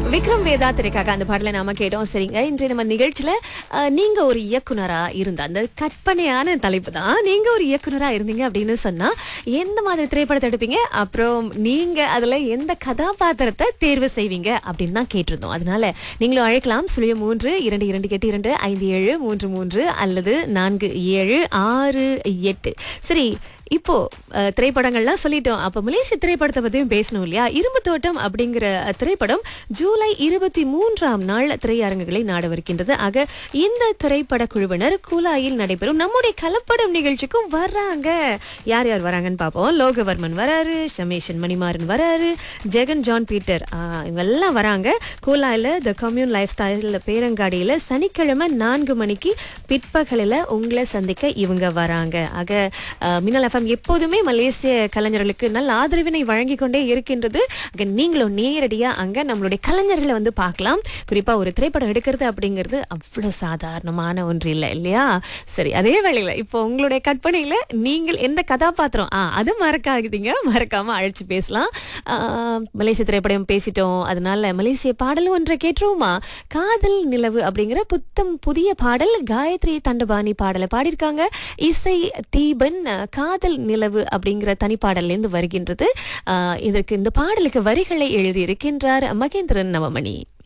விக்ரம் வேதா திரைக்காக அந்த பாடலை நாம கேட்டோம் சரிங்க இன்றைய நம்ம நிகழ்ச்சியில அஹ், நீங்க ஒரு இயக்குனரா இருந்த அந்த கற்பனையான தலைப்பு தான் நீங்க ஒரு இயக்குனரா இருந்தீங்க அப்படின்னு சொன்னா எந்த மாதிரி திரைப்படத்தை எடுப்பீங்க அப்புறம் நீங்க அதுல எந்த கதாபாத்திரத்தை தேர்வு செய்வீங்க அப்படின்னு தான் கேட்டிருந்தோம் அதனால நீங்களும் அழைக்கலாம் சுழிய மூன்று இரண்டு இரண்டு எட்டு இரண்டு ஐந்து ஏழு மூன்று மூன்று அல்லது நான்கு ஏழு ஆறு எட்டு சரி இப்போ அஹ், திரைப்படங்கள்லாம் சொல்லிட்டோம் அப்ப மலேசிய திரைப்படத்தை பத்தியும் பேசணும் இல்லையா இரும்பு தோட்டம் அப்படிங்கிற அஹ், திரைப்படம் ஜூலை இருபத்தி மூன்றாம் நாள் திரையரங்குகளை நாடவிருக்கின்றது ஆக இந்த திரைப்பட குழுவினர் கூலாயில் நடைபெறும் நம்முடைய கலப்படம் நிகழ்ச்சிக்கும் வர்றாங்க யார் யார் வராங்கன்னு பார்ப்போம் லோகவர்மன் வராரு சமேஷன் மணிமாறன் வராரு ஜெகன் ஜான் பீட்டர் ஆஹ், இவங்க எல்லாம் வராங்க கூலாயில் த கம்யூன் லைஃப் ஸ்டைல் பேரங்காடியில் சனிக்கிழமை நான்கு மணிக்கு பிற்பகலில் உங்களை சந்திக்க இவங்க வராங்க ஆக அஹ், மின்னல் எஃப்எம் எப்போதுமே மலேசிய கலைஞர்களுக்கு நல்ல ஆதரவினை வழங்கி கொண்டே இருக்கின்றது ஆக நீங்களும் நேரடியா அங்க நம்மளுடைய கலைஞர்களை வந்து பார்க்கலாம் குறிப்பா ஒரு திரைப்படம் எடுக்கிறது அப்படிங்கிறது அவ்வளவு சாதாரணமான ஒன்று இல்லை இல்லையா சரி அதே வேளையில இப்போ உங்களுடைய கற்பனையில நீங்கள் எந்த கதாபாத்திரம் ஆ அது மறக்காதீங்க மறக்காம அழைச்சு பேசலாம் ஆ, மலேசிய திரைப்படம் பேசிட்டோம் அதனால மலேசிய பாடல் ஒன்றை கேட்டுருவோமா காதல் நிலவு அப்படிங்கிற புத்தம் புதிய பாடல் காயத்ரி தண்டபாணி பாடலை பாடியிருக்காங்க இசை தீபன் அஹ், காதல் நிலவு அப்படிங்கிற தனிப்பாடல்ல இருந்து வருகின்றது ஆஹ், இதற்கு இந்த பாடலுக்கு வரிகளை எழுதியிருக்கின்றார் மகேந்திரன் நவமணி